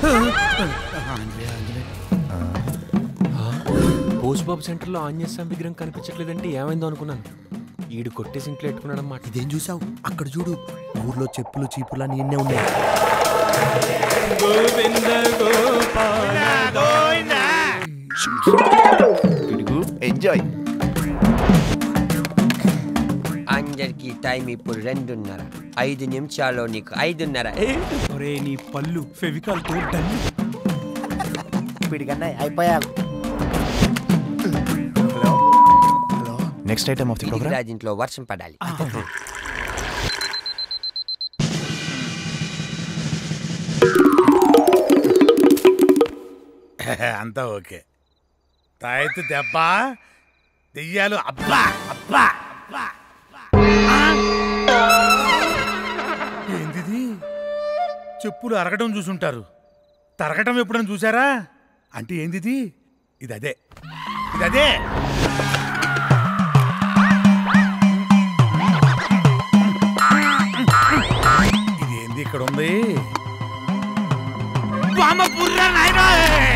పోస్బాబు సెంటర్లో ఆంజనేయ స్వామి విగ్రహం కనిపించట్లేదంటే ఏమైందో అనుకున్నాను ఈడు కొట్టేసి ఇంట్లో పెట్టుకున్నాడన్నమాట ఇదేం చూసావు అక్కడ చూడు ఊర్లో చెప్పులు చీపులు అని ఎన్నే ఉన్నాయి ఎంజాయ్ అందరికి టైం ఇప్పుడు రెండున్నర ఐదు నిమిషాల్లో నీకు ఐదున్నర ఒరే నీ పళ్ళు ఫెవికాల్ తో డల్లు పిడిగన్నా అయిపోయావు next item of the program రాజింట్లో వర్షం పడాలి అంతా ఓకే తాయెత్తు దెబ్బ దెయ్యాలు అబ్బా అబ్బా అబ్బా ఆ! ఏందిది చెప్పులు అరగటం చూసుంటారు తరగటం ఎప్పుడైనా చూసారా అంటే ఏందిది ఇది అదే ఇది అదే ఇది ఏంది ఇక్కడ ఉంది వామ పుర్రా నాయనా!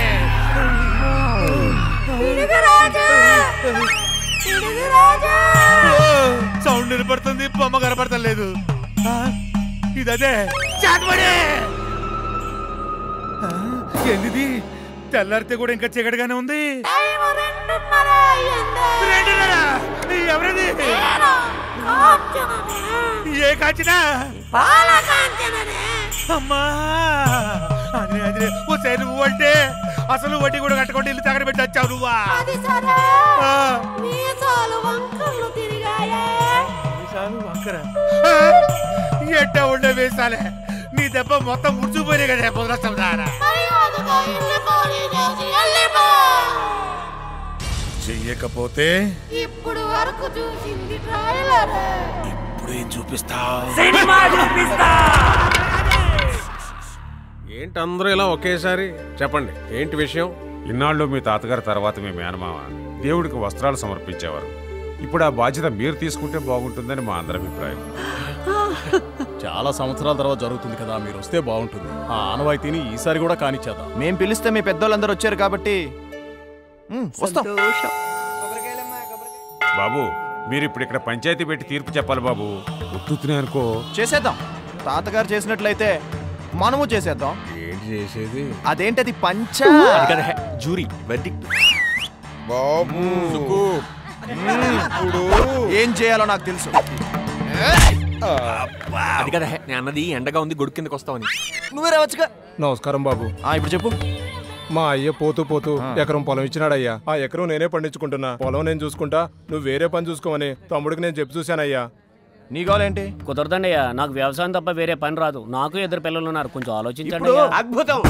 సౌండ్ వినపడుతుంది బొమ్మ కనపడతలేదు ఆ, ఇదదే చాటుబడే ఆ, ఏందిది తెల్లారితే కూడా ఇంకా చీకటిగానే ఉంది రెండున్నర? ఎవరిది ఏ కాచినా అమ్మా అదే అదే ఓ సైడ్ నువ్వు అంటే అసలు వడ్డీ కూడా కట్టుకుంటే ఇల్లు తగడ పెట్టి వచ్చావు నువ్వా ఆ. మీసాలు వంకర ఆ, ఎట్టా ఉండే వేసాలే నీ దెబ్బ మొత్తం ముడిచిపోయినాయి కదా పొదరస్తం దారా చెయ్యకపోతే ఇప్పుడు వరకు చూసింది ట్రైలర్ ఇప్పుడు ఏం చూపిస్తావు ఏంటి అందరూ ఇలా ఒకేసారి చెప్పండి ఏంటి విషయం ఇన్నాళ్ళు మీ తాతగారి తర్వాత మీ మేనమామ దేవుడికి వస్త్రాలు సమర్పించేవారు ఇప్పుడు ఆ బాధ్యత మీరు తీసుకుంటే బాగుంటుందని మా అందరి అభిప్రాయం చాలా సంవత్సరాల తర్వాత జరుగుతుంది కదా మీరు వస్తే బాగుంటుంది ఆ ఆనవాయితీని ఈసారి కూడా కానిచ్చేద్దాం మేం పిలిస్తే మీ పెద్దోళ్ళందరూ వచ్చారు కాబట్టి మ్, వస్తాం బాబు మీరు ఇప్పుడు ఇక్కడ పంచాయతీ పెట్టి తీర్పు చెప్పాలి బాబు ఉత్తునే అనుకో చేసేద్దాం తాతగారు చేసినట్లయితే మనము చేసేద్దాం ఏంటి చేసేది అదేంటది పంచ జూరీ వెడ్డి ఏం చేయాలో నాకు తెలుసు అది కదా నేను అన్నది ఎండగా ఉంది గొడుగు కిందకి వస్తావని నువ్వే రావచ్చుగా నమస్కారం బాబు ఆ, ఇప్పుడు చెప్పు మా అయ్య పోతూ పోతూ ఎకరం పొలం ఇచ్చినాడయ్యా ఆ ఎకరం నేనే పండించుకుంటున్నా పొలం నేను చూసుకుంటా నువ్వు వేరే పని చూసుకోమని తమ్ముడికి నేను చెప్పి చూశానయ్యా నీ కావాలేంటి కుదరదండి అయ్యా నాకు వ్యవసాయం తప్ప వేరే పని రాదు నాకు ఇద్దరు పిల్లలు ఉన్నారు కొంచెం ఆలోచించండి ఇప్పుడు అయ్యా. అద్భుతం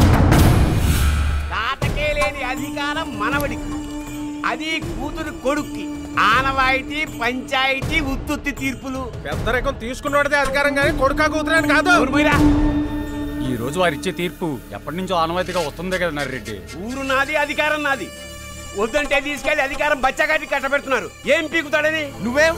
తాతకే లేని అధికారం మనవడికి అది కూతురు కొడుక్కి ఆనవాయితీ పంచాయతీ ఉత్తుత్తి తీర్పులు పెద్దరికం తీసుకున్నోడితే అధికారం కానీ కొడుకా కూతురని కాదు ఊరుమీరా. ఈ రోజు వారు ఇచ్చే తీర్పు ఎప్పటి నుంచో ఆనవాయితీగా వస్తుందే కదా నర్రెడ్డి ఊరు నాది అధికారం నాది వద్దంటే తీసుకెళ్లి అధికారం బచ్చగాటి కట్టబెడుతున్నారు ఏం పీకుతాడని నువ్వేం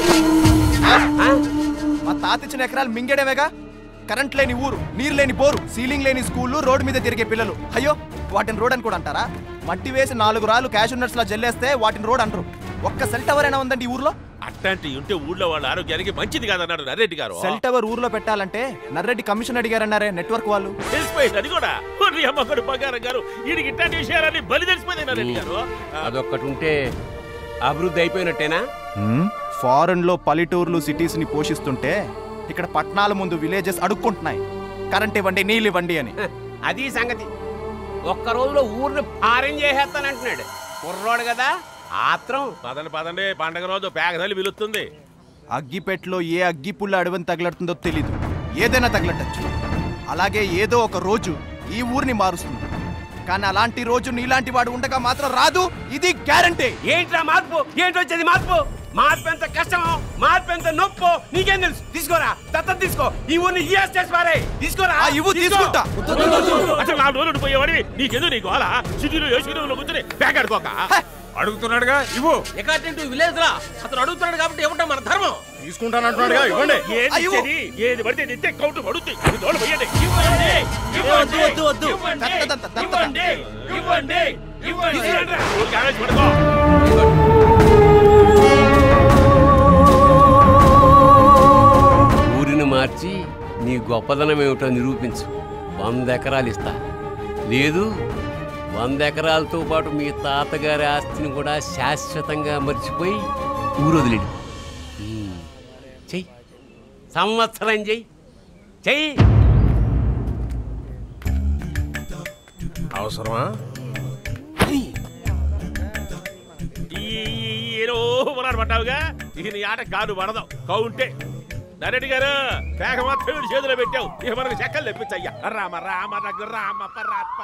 మా తాత ఇచ్చిన ఎకరాలు మింగేడమేగా కరెంట్ లేని ఊరు నీరు లేని బోరు సీలింగ్ లేని స్కూళ్ళు రోడ్డు మీద తిరిగే పిల్లలు అయ్యో వాటిని రోడ్ అని కూడా అంటారా మట్టి వేసి నాలుగు రాళ్ళు క్యాష్ ఉన్నట్స్ లా జల్లేస్తే వాటిని రోడ్ అంటారు ఒక్క సెల్ టవర్ అయినా ఉందండి ఈ ఊర్లో అట్లాంటి ఉంటే ఊళ్ళో వాళ్ళ ఆరోగ్యానికి మంచిది కాదన్నాడు నరేడ్డి గారు సెల్ టవర్ ఊర్లో పెట్టాలంటే నర్రెడ్డి కమిషన్ అడిగారన్నారే నెట్వర్క్ వాళ్ళు తెలిసిపోయింది అది కూడా ఒర్రి అమ్మకడు బంగారం గారు వీడికి ఇట్లాంటి విషయాలన్నీ బలి తెలిసిపోయింది నరేడ్డి గారు అదొక్కటి ఉంటే అభివృద్ధి అయిపోయినట్టేనా ఫారెన్ లో పల్లెటూర్లు సిటీస్ ని పోషిస్తుంటే ఇక్కడ పట్టణాల ముందు విలేజెస్ అడుక్కుంటున్నాయి కరెంట్ ఇవ్వండి నీళ్ళు ఇవ్వండి అని అది సంగతి ఒక్క రోజులో ఊరిని పారం చేసేస్తానంటున్నాడు కుర్రోడు కదా ఆత్రం పదండి పదండి పండగ రోజు పేగదలి పిలుస్తుంది అగ్గిపెట్టలో ఏ అగ్గిపుల్ల అడవిని తగలడుతుందో తెలీదు ఏదైనా తగలటచ్చు అలాగే ఏదో ఒక రోజు ఈ ఊరిని మారుస్తుంది కానీ అలాంటి రోజు నీలాంటి వాడు ఉండగా మాత్రం రాదు ఇది గ్యారంటీ ఏంట్రా మార్పు ఏంటి వచ్చేది మార్పు మార్పు ఎంత కష్టమో మార్పు ఎంత నొప్పో నీకేం తెలుసు తీసుకోరా దత్తం తీసుకో ఈ ఊరిని ఈ చేసి పారే తీసుకోరా ఆ, ఇవ్వు, తీసుకో. తీసుకుంటా. అసలు నాలుగు రోజులు ఉండిపోయేవాడివి నీకెందుకు నీకు అలా సిటీలో ఏ సిటీలో కూర్చొని పేకాడుకోక అడుగుతున్నాడుగా ఇవ్వు అకార్డింగ్ టు విలేజ్ లా అతను అడుగుతున్నాడు కాబట్టి ఇవ్వటం మన ధర్మం తీసుకుంటానంటున్నాడుగా ఇవ్వండి ఏది అయ్యో. ఇచ్చేది? ఏది పడితే అది ఇస్తే కౌంట్ పడుద్ది ఇది తోలు పోయండి. ఇవ్వండి, ఇవ్వండి, వద్దు, వద్దు. ఇవ్వండి, దత్తత, దత్తత. ఇవ్వండి, ఇవ్వండి, ఇవ్వండి. తీసుకురండి రా. ఊరికే ఆవేశ పడకు. ఊరిని మార్చి నీ గొప్పదనం ఏమిటో నిరూపించు వంద ఎకరాలు ఇస్తా లేదు వంద ఎకరాలతో పాటు మీ తాతగారి ఆస్తిని కూడా శాశ్వతంగా మర్చిపోయి ఊరు వదిలేడు ఉమ్. చెయ్యి సంవత్సరం చెయ్యి చెయ్యి అవసరమా ఈ ఈ- ఏదో మొదలు పడ్డావుగా ఇక నీ ఆట కాదు పడదాం కౌంటే నరెడ్డి గారు కేక మాత్రం వీడి చేతిలో పెట్టావు ఇక మనకు చెక్కలు తెప్పించయ్యా రామ రామ రఘు రామ పరాత్పర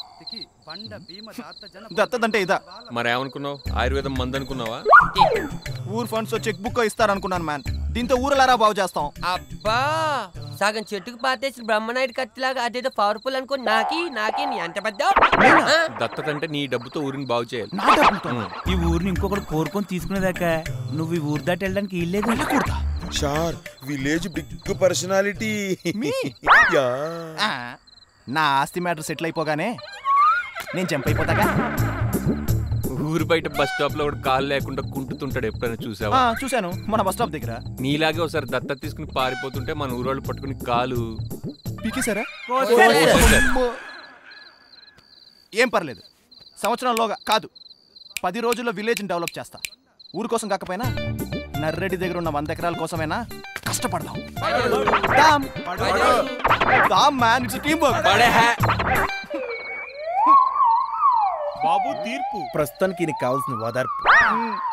దత్తదంటే ఇదా మరేమనుకున్నావు ఆయుర్వేదం మందు అనుకున్నావా ఊర్ ఫండ్స్ చెక్ బుక్ ఇస్తారనుకున్నాను మ్యాన్ దీంతో ఊరలారా బాగు చేస్తాం అబ్బా సగం చెట్టుకు పాతేసి బ్రహ్మనాయుడు కత్తిలాగా అదేదో పవర్ఫుల్ అనుకో నాకి నాకి నీ అంత పెద్ద దత్తత అంటే నీ డబ్బుతో ఊరిని బాగు చేయాలి ఈ ఊరిని ఇంకొకటి కోరుకొని తీసుకునేదాకా నువ్వు ఈ ఊరు దాటి వెళ్ళడానికి ఇల్లేదు సార్ విలేజ్ బిగ్ పర్సనాలిటీ ఆ, నా ఆస్తి మ్యాటర్ సెటిల్ అయిపోగానే నేను జంప్ అయిపోతాగా ఊరు బయట బస్ స్టాప్ లో కూడా కాలు లేకుండా కుంటుతుంటాడు ఎప్పుడైనా చూసావా ఆ, చూశాను మన బస్ స్టాప్ దగ్గర నీలాగే ఒకసారి దత్తత తీసుకుని పారిపోతుంటే మన ఊరోళ్ళు పట్టుకుని కాలు పీకేశారా కోసేశారు. ఏం పర్లేదు సంవత్సరంలోగా కాదు పది రోజుల్లో విలేజ్ని డెవలప్ చేస్తా ఊరు కోసం కాకపోయినా నర్రెడ్డి దగ్గర ఉన్న వంద ఎకరాల కోసమైనా కష్టపడదాం దామ్. దామ్ మ్యాన్ ఇట్స్ టీమ్ వర్క్ బాబు తీర్పు ప్రస్తుతానికి నీకు కావాల్సిన ఓదార్పు మ్,